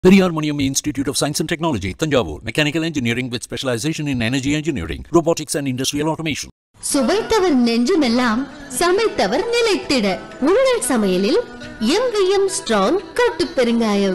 Periyar Maniam Institute of Science and Technology, Tanjavur, Mechanical Engineering with specialization in Energy Engineering, Robotics and Industrial Automation. சுவைத்தவர் நெஞ்சுமெல்லாம் சமைத்தவர் நிலைத்திட உங்கள் சமையலில் M strong கட்டு பெருங்காயம்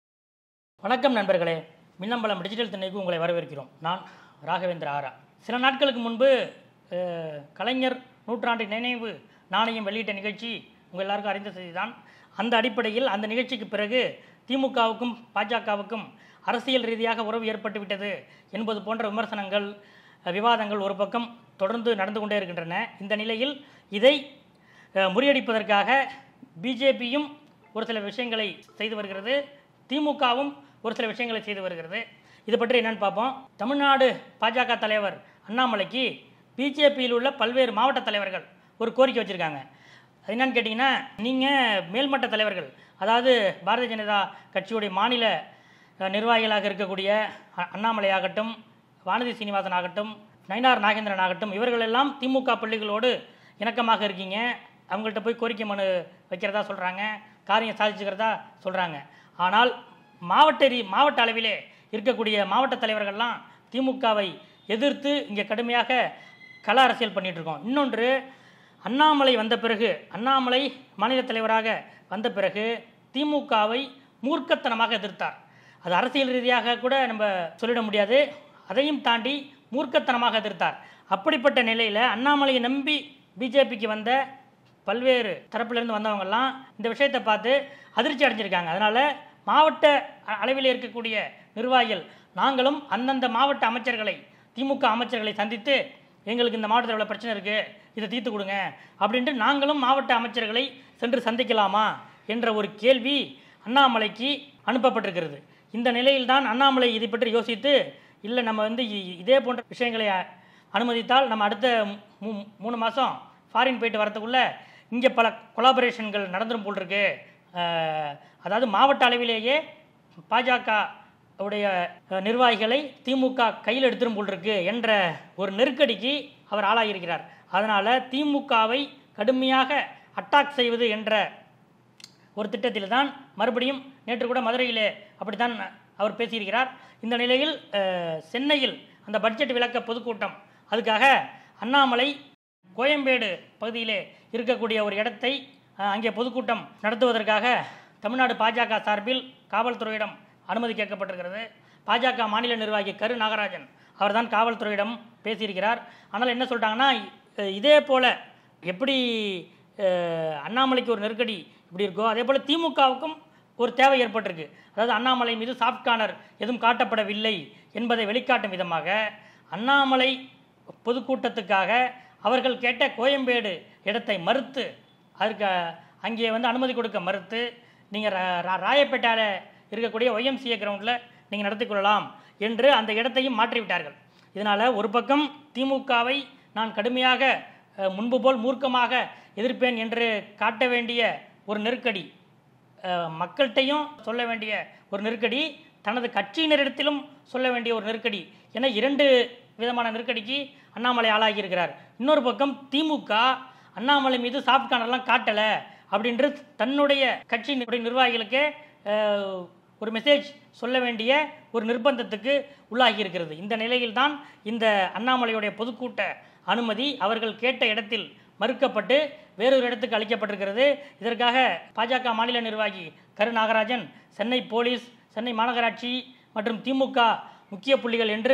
வணக்கம் நண்பர்களே Minnambalam digital திண்ணைக்கு உங்களை வரவேற்கிறோம் நான் ராகவேந்திர ஆரா சில நாட்களுக்கு முன்பு அஹ், கலைஞர் நூற்றாண்டு நினைவு நாணயம் வெளியிட்ட நிகழ்ச்சி உங்கள் எல்லாருக்கும் அறிந்த செய்திதான் அந்த அடிப்படையில் அந்த நிகழ்ச்சிக்கு பிறகு திமுகவுக்கும் பாஜகவுக்கும் அரசியல் ரீதியாக உறவு ஏற்பட்டு விட்டது என்பது போன்ற விமர்சனங்கள் அஹ், விவாதங்கள் ஒரு பக்கம் தொடர்ந்து நடந்து கொண்டே இருக்கின்றன இந்த நிலையில் இதை அஹ், முறியடிப்பதற்காக பிஜேபியும் ஒரு சில விஷயங்களை செய்து வருகிறது திமுகவும் ஒரு சில விஷயங்களை செய்து வருகிறது இது பற்றி என்னன்னு பார்ப்போம் தமிழ்நாடு பாஜக தலைவர் அண்ணாமலைக்கு பிஜேபியில் உள்ள பல்வேறு மாவட்ட தலைவர்கள் ஒரு கோரிக்கை வச்சுருக்காங்க அது என்னன்னு கேட்டிங்கன்னா நீங்கள் மேல்மட்ட தலைவர்கள் அதாவது பாரதிய ஜனதா கட்சியுடைய மாநில அஹ், நிர்வாகிகளாக இருக்கக்கூடிய அ- அண்ணாமலை ஆகட்டும் வானதி சீனிவாசன் ஆகட்டும் நயினார் நாகேந்திரன் ஆகட்டும் இவர்களெல்லாம் திமுக பள்ளிகளோடு இணக்கமாக இருக்கீங்க அவங்கள்ட்ட போய் கோரிக்கை மனு வைக்கிறதா சொல்கிறாங்க காரியம் சாதிச்சுக்கிறதா சொல்கிறாங்க ஆனால் மாவட்ட ரீ மாவட்ட அளவிலே இருக்கக்கூடிய மாவட்ட தலைவர்கள்லாம் திமுகவை எதிர்த்து இங்கே கடுமையாக கள அரசியல் பண்ணிட்டு இருக்கோம் இன்னொன்று அண்ணாமலை வந்த பிறகு அண்ணாமலை மாநில தலைவராக வந்த பிறகு திமுகவை மூர்க்கத்தனமாக எதிர்த்தார் அது அரசியல் ரீதியாக கூட நம்ம சொல்லிட முடியாது அதையும் தாண்டி மூர்க்கத்தனமாக எதிர்த்தார் அப்படிப்பட்ட நிலையில் அண்ணாமலையை நம்பி பிஜேபிக்கு வந்த பல்வேறு தரப்பிலிருந்து வந்தவங்கெல்லாம் இந்த விஷயத்தை பார்த்து அதிர்ச்சி அடைஞ்சிருக்காங்க அதனால் மாவட்ட அ- அளவில் இருக்கக்கூடிய நிர்வாகிகள் நாங்களும் அந்தந்த மாவட்ட அமைச்சர்களை திமுக அமைச்சர்களை சந்தித்து எங்களுக்கு இந்த மாவட்டத்தில் இவ்வளோ பிரச்சனை இருக்குது இதை தீர்த்து கொடுங்க அப்படின்ட்டு நாங்களும் மாவட்ட அமைச்சர்களை சென்று சந்திக்கலாமா என்ற ஒரு கேள்வி அண்ணாமலைக்கு அனுப்பப்பட்டிருக்கிறது இந்த நிலையில்தான் அண்ணாமலை இதை பற்றி யோசித்து இல்லை நம்ம வந்து இ- இதே போன்ற விஷயங்களை அ- அனுமதித்தால் நம்ம அடுத்த மூ- மூணு மாதம் ஃபாரின் போயிட்டு வரதுக்குள்ளே இங்கே பல கொலாபரேஷன்கள் நடந்துரும் போல் இருக்கு அஹ், அதாவது மாவட்ட அளவிலேயே பாஜக உடைய அஹ், நிர்வாகிகளை திமுக கையில் எடுத்துரும் போல் இருக்கு என்ற ஒரு நெருக்கடிக்கு அவர் ஆளாகியிருக்கிறார் அதனால் திமுகவை கடுமையாக அட்டாக் செய்வது என்ற ஒரு திட்டத்தில் தான் மறுபடியும் நேற்று கூட மதுரையிலே அப்படித்தான் அவர் பேசியிருக்கிறார் இந்த நிலையில் அஹ், சென்னையில் அந்த பட்ஜெட் விளக்க பொதுக்கூட்டம் அதுக்காக அண்ணாமலை கோயம்பேடு பகுதியிலே இருக்கக்கூடிய ஒரு இடத்தை அஹ், அங்கே பொதுக்கூட்டம் நடத்துவதற்காக தமிழ்நாடு பாஜக சார்பில் காவல்துறையிடம் அனுமதி கேட்கப்பட்டிருக்கிறது பாஜக மாநில நிர்வாகி கரு நாகராஜன் அவர்தான் காவல்துறையிடம் பேசியிருக்கிறார் ஆனால் என்ன சொல்லிட்டாங்கன்னா அஹ், இதே போல எப்படி அஹ், அண்ணாமலைக்கு ஒரு நெருக்கடி இப்படி இருக்கோ அதே போல் திமுகவுக்கும் ஒரு தேவை ஏற்பட்டிருக்கு அதாவது அண்ணாமலை மீது சாஃப்ட் கார்னர் எதுவும் காட்டப்படவில்லை என்பதை வெளிக்காட்டும் விதமாக அண்ணாமலை பொதுக்கூட்டத்துக்காக அவர்கள் கேட்ட கோயம்பேடு இடத்தை மறுத்து அதற்கு அங்கே வந்து அனுமதி கொடுக்க மறுத்து நீங்கள் ராயப்பேட்டாவில் இருக்கக்கூடிய ஒய்எம்சிஏ கிரவுண்டில் நீங்கள் நடத்திக் கொள்ளலாம் என்று அந்த இடத்தையும் மாற்றிவிட்டார்கள் இதனால் ஒரு பக்கம் திமுகவை நான் கடுமையாக அஹ், முன்பு போல் மூர்க்கமாக எதிர்ப்பேன் என்று காட்ட வேண்டிய ஒரு நெருக்கடி அஹ், மக்கள்கிட்டையும் சொல்ல வேண்டிய ஒரு நெருக்கடி தனது கட்சியினரிடத்திலும் சொல்ல வேண்டிய ஒரு நெருக்கடி என இரண்டு விதமான நெருக்கடிக்கு அண்ணாமலை ஆளாகி இருக்கிறார் இன்னொரு பக்கம் திமுக அண்ணாமலை மீது சாஃப்ட் கார்னர்லாம் காட்டலை அப்படின்று தன்னுடைய கட்சியினுடைய நிர்வாகிகளுக்கே அஹ், ஒரு மெசேஜ் சொல்ல வேண்டிய ஒரு நிர்பந்தத்துக்கு உள்ளாகி இருக்கிறது இந்த நிலையில்தான் இந்த அண்ணாமலையுடைய பொதுக்கூட்ட அனுமதி அவர்கள் கேட்ட இடத்தில் மறுக்கப்பட்டு வேறொரு இடத்துக்கு அளிக்கப்பட்டிருக்கிறது இதற்காக பாஜக மாநில நிர்வாகி கரு நாகராஜன் சென்னை போலீஸ் சென்னை மாநகராட்சி மற்றும் திமுக முக்கிய புள்ளிகள் என்று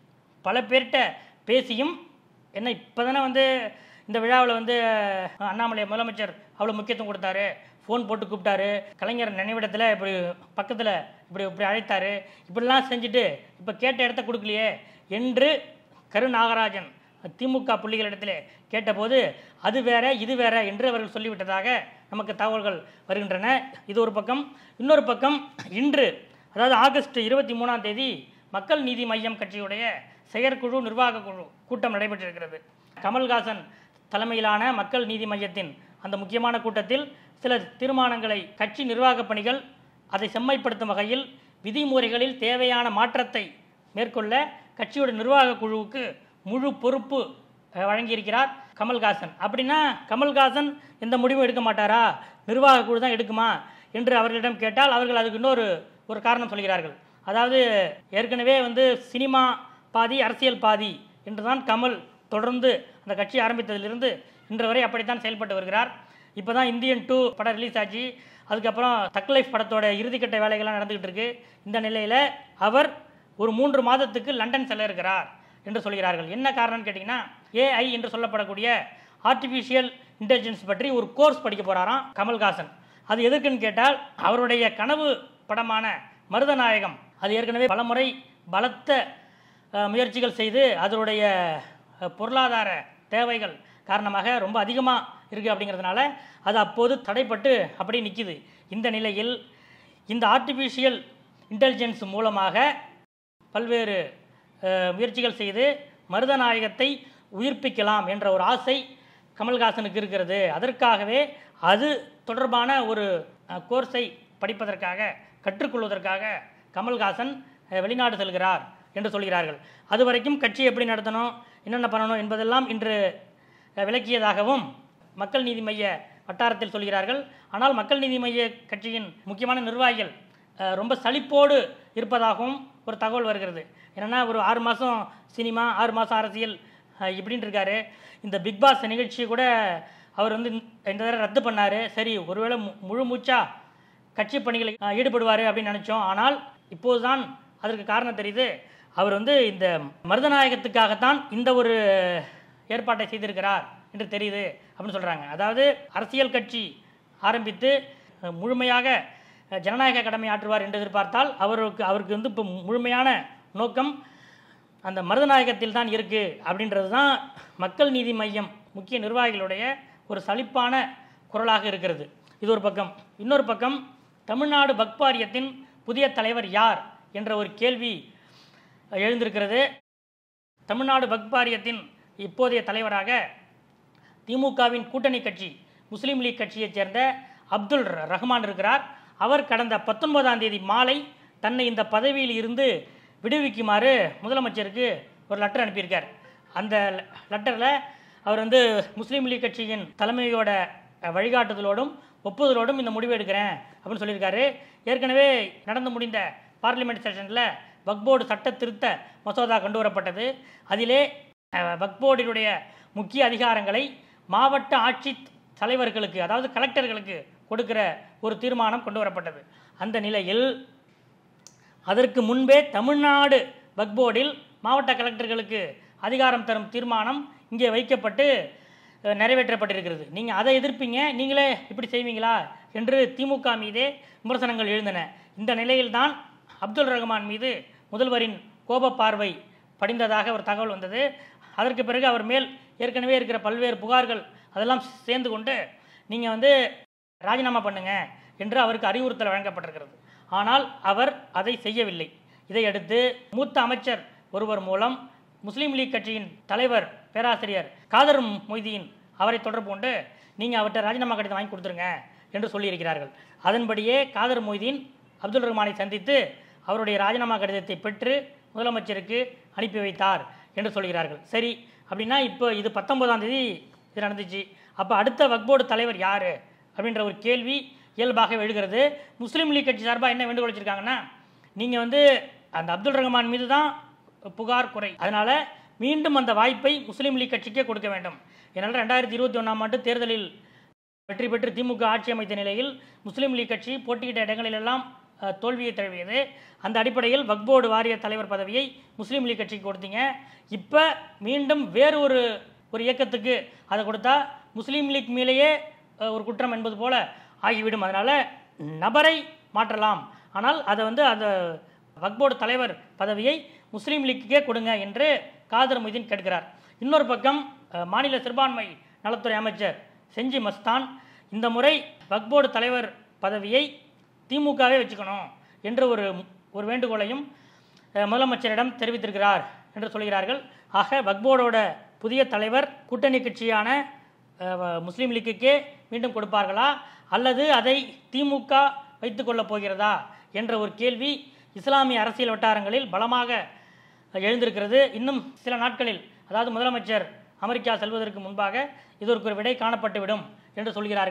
பல பேர்கிட்ட பேசியும் என்ன இப்போ தானே வந்து இந்த விழாவில் வந்து அஹ், அண்ணாமலை முதலமைச்சர் அவ்வளோ முக்கியத்துவம் கொடுத்தாரு ஃபோன் போட்டு கூப்பிட்டாரு கலைஞர் நினைவிடத்தில் இப்படி பக்கத்தில் இப்படி இப்படி அழைத்தாரு இப்படிலாம் செஞ்சுட்டு இப்போ கேட்ட இடத்த கொடுக்கலையே என்று கரு நாகராஜன் திமுக புள்ளிகளிடத்தில் கேட்டபோது அது வேற இது வேற என்று அவர்கள் சொல்லிவிட்டதாக நமக்கு தகவல்கள் வருகின்றன இது ஒரு பக்கம் இன்னொரு பக்கம் இன்று அதாவது ஆகஸ்ட் இருபத்தி மூணாம் தேதி மக்கள் நீதி மையம் கட்சியுடைய செயற்குழு நிர்வாக குழு கூட்டம் நடைபெற்றிருக்கிறது கமல்ஹாசன் தலைமையிலான மக்கள் நீதி மையத்தின் அந்த முக்கியமான கூட்டத்தில் சில தீர்மானங்களை கட்சி நிர்வாகப் பணிகள் அதை செம்மைப்படுத்தும் வகையில் விதிமுறைகளில் தேவையான மாற்றத்தை மேற்கொள்ள கட்சியோட நிர்வாக குழுவுக்கு முழு பொறுப்பு அஹ், வழங்கியிருக்கிறார் கமல்ஹாசன் அப்படின்னா கமல்ஹாசன் எந்த முடிவும் எடுக்க மாட்டாரா நிர்வாக குழு தான் எடுக்குமா என்று அவர்களிடம் கேட்டால் அவர்கள் அதுக்கு இன்னொரு ஒரு காரணம் சொல்கிறார்கள் அதாவது ஏற்கனவே வந்து சினிமா பாதி அரசியல் பாதி என்றுதான் கமல் தொடர்ந்து அந்த கட்சி ஆரம்பித்ததிலிருந்து இன்று வரை அப்படித்தான் செயல்பட்டு வருகிறார் இப்போ தான் இந்தியன் டூ படம் ரிலீஸ் ஆச்சு அதுக்கப்புறம் தக் லைஃப் படத்தோட இறுதிக்கட்ட வேலைகள்லாம் நடந்துகிட்டு இருக்கு இந்த நிலையில் அவர் ஒரு மூன்று மாதத்துக்கு லண்டன் செல்ல இருக்கிறார் என்று சொல்கிறார்கள் என்ன காரணம்னு கேட்டிங்கன்னா ஏஐ என்று சொல்லப்படக்கூடிய ஆர்டிஃபிஷியல் இன்டெலிஜென்ஸ் பற்றி ஒரு கோர்ஸ் படிக்க போகிறாராம் கமல்ஹாசன் அது எதுக்குன்னு கேட்டால் அவருடைய கனவு படமான மருதநாயகம் அது ஏற்கனவே பலமுறை பலத்த அஹ், முயற்சிகள் செய்து அதனுடைய அஹ், பொருளாதார தேவைகள் காரணமாக ரொம்ப அதிகமாக இருக்குது அப்படிங்கிறதுனால அது அப்போது தடைப்பட்டு அப்படியே நிற்கிது இந்த நிலையில் இந்த ஆர்டிஃபிஷியல் இன்டெலிஜென்ஸ் மூலமாக பல்வேறு அஹ், முயற்சிகள் செய்து மருதநாயகத்தை உயிர்ப்பிக்கலாம் என்ற ஒரு ஆசை கமல்ஹாசனுக்கு இருக்கிறது அதற்காகவே அது தொடர்பான ஒரு அஹ், கோர்ஸை படிப்பதற்காக கற்றுக்கொள்வதற்காக கமல்ஹாசன் அஹ், வெளிநாடு செல்கிறார் என்று சொல்கிறார்கள் அது வரைக்கும் கட்சி எப்படி நடத்தணும் என்னென்ன பண்ணணும் என்பதெல்லாம் இன்று அஹ், விளக்கியதாகவும் மக்கள் நீதி மைய வட்டாரத்தில் சொல்கிறார்கள் ஆனால் மக்கள் நீதி மைய கட்சியின் முக்கியமான நிர்வாகிகள் அஹ், ரொம்ப சலிப்போடு இருப்பதாகவும் ஒரு தகவல் வருகிறது என்னென்னா ஒரு ஆறு மாதம் சினிமா ஆறு மாதம் அரசியல் அஹ், இப்படின்னு இருக்காரு இந்த பிக் பாஸ் நிகழ்ச்சியை கூட அவர் வந்து இந்த தடவை ரத்து பண்ணார் சரி ஒருவேளை மு- முழு மூச்சா கட்சி பணிகளில் அஹ், ஈடுபடுவார் அப்படின்னு நினச்சோம் ஆனால் இப்போதுதான் அதற்கு காரணம் தெரியுது அவர் வந்து இந்த மருதநாயகத்துக்காகத்தான் இந்த ஒரு ஏற்பாட்டை செய்திருக்கிறார் என்று தெரியுது அப்படின்னு சொல்கிறாங்க அதாவது அரசியல் கட்சி ஆரம்பித்து அஹ், முழுமையாக அஹ், ஜனநாயக கடமை ஆற்றுவார் என்று எதிர்பார்த்தால் அவருக்கு அவருக்கு வந்து இப்போ முழுமையான நோக்கம் அந்த மருதநாயகத்தில் தான் இருக்குது அப்படின்றது தான் மக்கள் நீதி மையம் முக்கிய நிர்வாகிகளுடைய ஒரு சலிப்பான குரலாக இருக்கிறது இது ஒரு பக்கம் இன்னொரு பக்கம் தமிழ்நாடு பக்பாரியத்தின் புதிய தலைவர் யார் என்ற ஒரு கேள்வி எழுந்திருக்கிறது தமிழ்நாடு பக்பாரியத்தின் இப்போதைய தலைவராக திமுகவின் கூட்டணி கட்சி முஸ்லீம் லீக் கட்சியைச் சேர்ந்த அப்துல் ர- ரஹ்மான் இருக்கிறார் அவர் கடந்த பத்தொன்பதாம் தேதி மாலை தன்னை இந்த பதவியில் இருந்து விடுவிக்குமாறு முதலமைச்சருக்கு ஒரு லெட்டர் அனுப்பியிருக்கார் அந்த லெட்டரில் அவர் வந்து முஸ்லீம் லீக் கட்சியின் தலைமையோட அஹ், வழிகாட்டுதலோடும் ஒப்புதலோடும் இந்த முடிவு எடுக்கிறேன் அப்படின்னு சொல்லியிருக்காரு ஏற்கனவே நடந்து முடிந்த பார்லிமெண்ட் செஷனில் வக்போர்டு சட்ட திருத்த மசோதா கொண்டு வரப்பட்டது அதிலே அஹ், வக்போர்டினுடைய முக்கிய அதிகாரங்களை மாவட்ட ஆட்சி தலைவர்களுக்கு அதாவது கலெக்டர்களுக்கு கொடுக்கிற ஒரு தீர்மானம் கொண்டு வரப்பட்டது அந்த நிலையில் அதற்கு முன்பே தமிழ்நாடு வக்போர்டில் மாவட்ட கலெக்டர்களுக்கு அதிகாரம் தரும் தீர்மானம் இங்கே வைக்கப்பட்டு அஹ், நிறைவேற்றப்பட்டிருக்கிறது நீங்கள் அதை எதிர்ப்பீங்க நீங்களே இப்படி செய்வீங்களா என்று திமுக மீதே விமர்சனங்கள் எழுந்தன இந்த நிலையில்தான் அப்துல் ரஹ்மான் மீது முதல்வரின் கோப பார்வை படிந்ததாக ஒரு தகவல் வந்தது அதற்கு பிறகு அவர் மேல் ஏற்கனவே இருக்கிற பல்வேறு புகார்கள் அதெல்லாம் சேர்ந்து கொண்டு நீங்கள் வந்து ராஜினாமா பண்ணுங்க என்று அவருக்கு அறிவுறுத்தல் வழங்கப்பட்டிருக்கிறது ஆனால் அவர் அதை செய்யவில்லை இதையடுத்து மூத்த அமைச்சர் ஒருவர் மூலம் முஸ்லீம் லீக் கட்சியின் தலைவர் பேராசிரியர் காதர் மொய்தீன் அவரை தொடர்பு கொண்டு நீங்கள் அவர்கிட்ட ராஜினாமா கடிதம் வாங்கி கொடுத்துருங்க என்று சொல்லியிருக்கிறார்கள் அதன்படியே காதர் மொய்தீன் அப்துல் ரஹ்மானை சந்தித்து அவருடைய ராஜினாமா கடிதத்தை பெற்று முதலமைச்சருக்கு அனுப்பி வைத்தார் என்று சொல்கிறார்கள் சரி அப்படின்னா இப்போ இது பத்தொன்பதாம் தேதி இது நடந்துச்சு அப்போ அடுத்த வக்போர்டு தலைவர் யார் அப்படின்ற ஒரு கேள்வி இயல்பாக எழுகிறது முஸ்லீம் லீக் கட்சி சார்பாக என்ன வேண்டுகோள் வச்சிருக்காங்கன்னா நீங்கள் வந்து அந்த அப்துல் ரஹ்மான் மீது தான் புகார் குறை அதனால் மீண்டும் அந்த வாய்ப்பை முஸ்லீம் லீக் கட்சிக்கே கொடுக்க வேண்டும் என்னால் ரெண்டாயிரத்தி இருபத்தி ஒன்றாம் ஆண்டு தேர்தலில் வெற்றி பெற்று திமுக ஆட்சி அமைத்த நிலையில் முஸ்லீம் லீக் கட்சி போட்டியிட்ட இடங்களிலெல்லாம் அஹ், தோல்வியை தழுவியது அந்த அடிப்படையில் வக்போர்டு வாரிய தலைவர் பதவியை முஸ்லீம் லீக் கட்சிக்கு கொடுத்தீங்க இப்போ மீண்டும் வேறு ஒரு ஒரு இயக்கத்துக்கு அதை கொடுத்தா முஸ்லீம் லீக் மேலேயே அஹ், ஒரு குற்றம் என்பது போல ஆகிவிடும் அதனால் நபரை மாற்றலாம் ஆனால் அதை வந்து அந்த வக்போர்டு தலைவர் பதவியை முஸ்லீம் லீக்குக்கே கொடுங்க என்று காதர் மொய்தீன் கேட்கிறார் இன்னொரு பக்கம் அஹ், மாநில சிறுபான்மை நலத்துறை அமைச்சர் செஞ்சி மஸ்தான் இந்த முறை வக்போர்டு தலைவர் பதவியை திமுகவே வச்சுக்கணும் என்ற ஒரு ஒரு வேண்டுகோளையும் அஹ், முதலமைச்சரிடம் தெரிவித்திருக்கிறார் என்று சொல்கிறார்கள் ஆக வக்போர்டோட புதிய தலைவர் கூட்டணி கட்சியான அஹ், வ- முஸ்லீம் லீக்குக்கே மீண்டும் கொடுப்பார்களா அல்லது அதை திமுக வைத்துக்கொள்ளப் போகிறதா என்ற ஒரு கேள்வி இஸ்லாமிய அரசியல் வட்டாரங்களில் பலமாக எழுந்திருக்கிறது இன்னும் சில நாட்களில் அதாவது முதலமைச்சர் அமெரிக்கா செல்வதற்கு முன்பாக இதற்கு ஒரு விடை காணப்பட்டுவிடும் என்று சொல்கிறார்கள்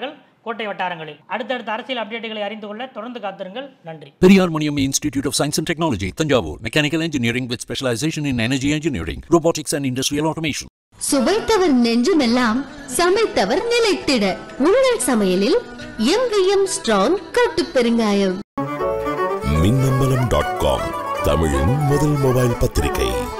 கோட்டை வட்டாரங்களில் அடுத்தடுத்த அரசியல் அப்டேட்டுகளை அறிந்து கொள்ள தொடர்ந்து காத்திருங்கள் நன்றி Periyar Maniam Institute of Science and Technology, Tanjavur, Mechanical Engineering with specialization in energy engineering, robotics and industrial automation. சுவைத்தவர் நெஞ்சுமெல்லாம் சமைத்தவர் நிலைத்திட உங்கள் சமையலில் எம்விஎம் ஸ்ட்ராங் கட்டு பெருங்காயம் மின்னம்பலம் டாட் காம் தமிழின் முதல் மொபைல் பத்திரிகை